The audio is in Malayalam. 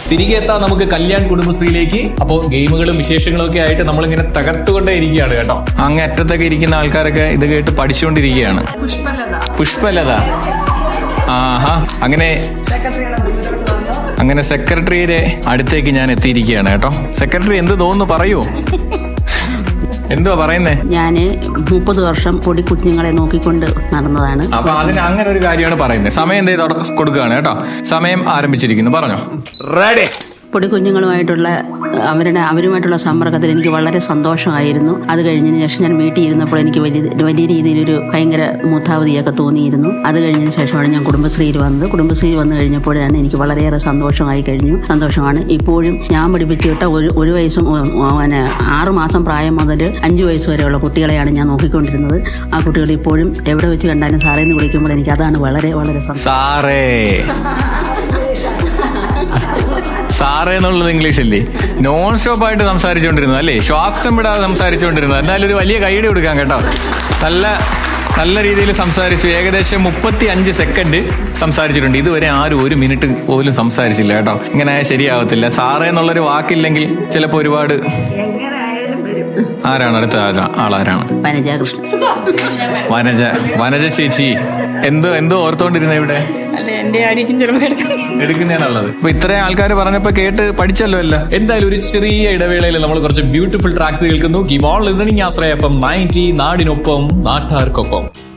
തിരികെ എത്താം നമുക്ക് കല്യാൺ കുടുംബശ്രീയിലേക്ക് അപ്പോ ഗെയിമുകളും വിശേഷങ്ങളും ഒക്കെ ആയിട്ട് നമ്മളിങ്ങനെ തകർത്തുകൊണ്ടേ ഇരിക്കുകയാണ് കേട്ടോ അങ്ങ് അറ്റത്തൊക്കെ ഇരിക്കുന്ന ആൾക്കാരൊക്കെ ഇത് കേട്ട് പഠിച്ചുകൊണ്ടിരിക്കുകയാണ് പുഷ്പലത ആഹാ അങ്ങനെ അങ്ങനെ സെക്രട്ടറിയുടെ അടുത്തേക്ക് ഞാൻ എത്തിയിരിക്കുകയാണ് കേട്ടോ സെക്രട്ടറി എന്ത് തോന്നുന്നു പറയൂ എന്തുവാ പറയുന്നേ ഞാന് മുപ്പത് വർഷം പൊടിക്കുഞ്ഞുങ്ങളെ നോക്കിക്കൊണ്ട് നടന്നതാണ് അപ്പൊ അതിന് അങ്ങനെ ഒരു കാര്യമാണ് പറയുന്നത് സമയം എന്ത് ചെയ്ത് കൊടുക്കുകയാണ് കേട്ടോ സമയം ആരംഭിച്ചിരിക്കുന്നു പറഞ്ഞോ പൊടിക്കുഞ്ഞുങ്ങളുമായിട്ടുള്ള അവരുടെ അവരുമായിട്ടുള്ള സമ്പർക്കത്തിൽ എനിക്ക് വളരെ സന്തോഷമായിരുന്നു അത് കഴിഞ്ഞതിന് ശേഷം ഞാൻ വീട്ടിൽ ഇരുന്നപ്പോൾ എനിക്ക് വലിയ വലിയ രീതിയിലൊരു ഭയങ്കര മുത്താവതിയൊക്കെ തോന്നിയിരുന്നു അത് കഴിഞ്ഞതിന് ശേഷമാണ് ഞാൻ കുടുംബശ്രീയിൽ വന്നത് കുടുംബശ്രീയിൽ വന്നു കഴിഞ്ഞപ്പോഴാണ് എനിക്ക് വളരെയേറെ സന്തോഷമായി കഴിഞ്ഞു സന്തോഷമാണ് ഇപ്പോഴും ഞാൻ പഠിപ്പിച്ചിട്ട ഒരു ഒരു വയസ്സും ഉം, ഉം, പിന്നെ ആറ് മാസം പ്രായം മുതൽ അഞ്ച് വയസ്സ് വരെയുള്ള കുട്ടികളെയാണ് ഞാൻ നോക്കിക്കൊണ്ടിരുന്നത് ആ കുട്ടികൾ ഇപ്പോഴും എവിടെ വെച്ച് കണ്ടാലും സാറേ എന്ന് വിളിക്കുമ്പോൾ എനിക്ക് അതാണ് വളരെ വളരെ സന്തോഷം സാറേ സാറേ എന്നുള്ളത് ഇംഗ്ലീഷ് അല്ലേ നോൺ സ്റ്റോപ്പ് ആയിട്ട് സംസാരിച്ചുകൊണ്ടിരുന്നത് അല്ലേ ശ്വാസം വിടാതെ സംസാരിച്ചുകൊണ്ടിരുന്നത് എന്നാലും ഒരു വലിയ കൈയ്യടി കൊടുക്കാം കേട്ടോ നല്ല നല്ല രീതിയിൽ സംസാരിച്ചു ഏകദേശം മുപ്പത്തി അഞ്ച് സെക്കൻഡ് സംസാരിച്ചിട്ടുണ്ട് ഇതുവരെ ആരും ഒരു മിനിറ്റ് പോലും സംസാരിച്ചില്ല കേട്ടോ ഇങ്ങനെ ആയാൽ ശരിയാവത്തില്ല സാറേ എന്നുള്ളൊരു വാക്കില്ലെങ്കിൽ ചിലപ്പോൾ ഒരുപാട് ആരാണ് അടുത്ത ആരാ- ആളാരാണ് വനജ കൃഷ്ണൻ വനജ വനജ ചേച്ചി എന്തോ എന്തോ ഓർത്തോണ്ടിരുന്ന ഇവിടെ അല്ല എന്റെ ആയിരിക്കും ചിലപ്പോൾ എടുക്കുന്നതാണുള്ളത് അപ്പൊ ഇത്രയും ആൾക്കാർ പറഞ്ഞപ്പോ കേട്ട് പഠിച്ചല്ലോ അല്ല എന്തായാലും ഒരു ചെറിയ ഇടവേളയിൽ നമ്മൾ കുറച്ച് ബ്യൂട്ടിഫുൾ ട്രാക്സ് കേൾക്കുന്നു give on listening Ashraya F M ninety നാടിനൊപ്പം നാട്ടാർക്കൊപ്പം